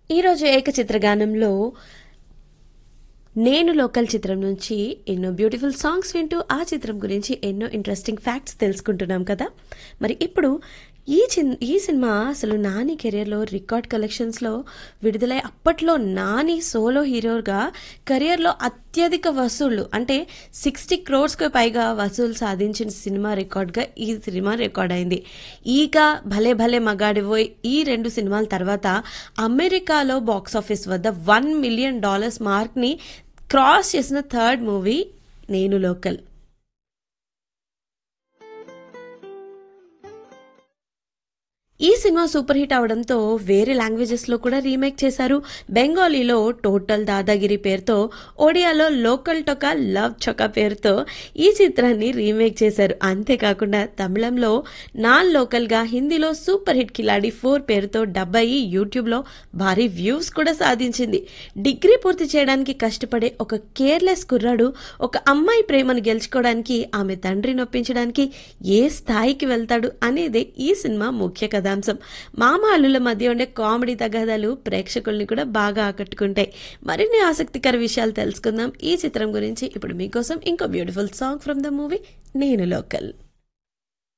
ఈరోజు ఏకచిత్రగానంలో నేను లోకల్ చిత్రం నుంచి ఎన్నో బ్యూటిఫుల్ సాంగ్స్ వింటూ ఆ చిత్రం గురించి ఎన్నో ఇంట్రెస్టింగ్ ఫ్యాక్ట్స్ తెలుసుకుంటున్నాం కదా మరి ఇప్పుడు ఈ చిన్ ఈ సినిమా అసలు నాని కెరియర్లో రికార్డ్ కలెక్షన్స్లో విడుదలై అప్పట్లో నాని సోలో హీరోగా కెరియర్లో అత్యధిక వసూళ్లు అంటే సిక్స్టీ క్రోర్స్కి పైగా వసూలు సాధించిన సినిమా రికార్డ్గా ఈ సినిమా రికార్డ్ అయింది ఈగ భలే భలే మగాడివోయ్ ఈ రెండు సినిమాల తర్వాత అమెరికాలో బాక్స్ ఆఫీస్ వద్ద వన్ మిలియన్ డాలర్స్ మార్క్ని క్రాస్ చేసిన థర్డ్ మూవీ నేను లోకల్ ఈ సినిమా సూపర్ హిట్ అవడంతో వేరే లాంగ్వేజెస్లో కూడా రీమేక్ చేశారు బెంగాలీలో టోటల్ దాదాగిరి పేరుతో ఒడియాలో లోకల్ టొక లవ్ చొక పేరుతో ఈ చిత్రాన్ని రీమేక్ చేశారు అంతేకాకుండా తమిళంలో నాన్ లోకల్గా హిందీలో సూపర్ హిట్ కిలాడి ఫోర్ పేరుతో డబ్ అయ్యి యూట్యూబ్లో భారీ వ్యూస్ కూడా సాధించింది డిగ్రీ పూర్తి చేయడానికి కష్టపడే ఒక కేర్లెస్ కుర్రాడు ఒక అమ్మాయి ప్రేమను గెలుచుకోవడానికి ఆమె తండ్రిని ఒప్పించడానికి ఏ స్థాయికి వెళ్తాడు అనేదే ఈ సినిమా ముఖ్య కథాంశం మామ అల్లుల మధ్య ఉండే కామెడీ తగాదాలు ప్రేక్షకుల్ని కూడా బాగా ఆకట్టుకుంటాయి మరిన్ని ఆసక్తికర విషయాలు తెలుసుకుందాం ఈ చిత్రం గురించి ఇప్పుడు మీకోసం ఇంకో beautiful song from the movie Nenu local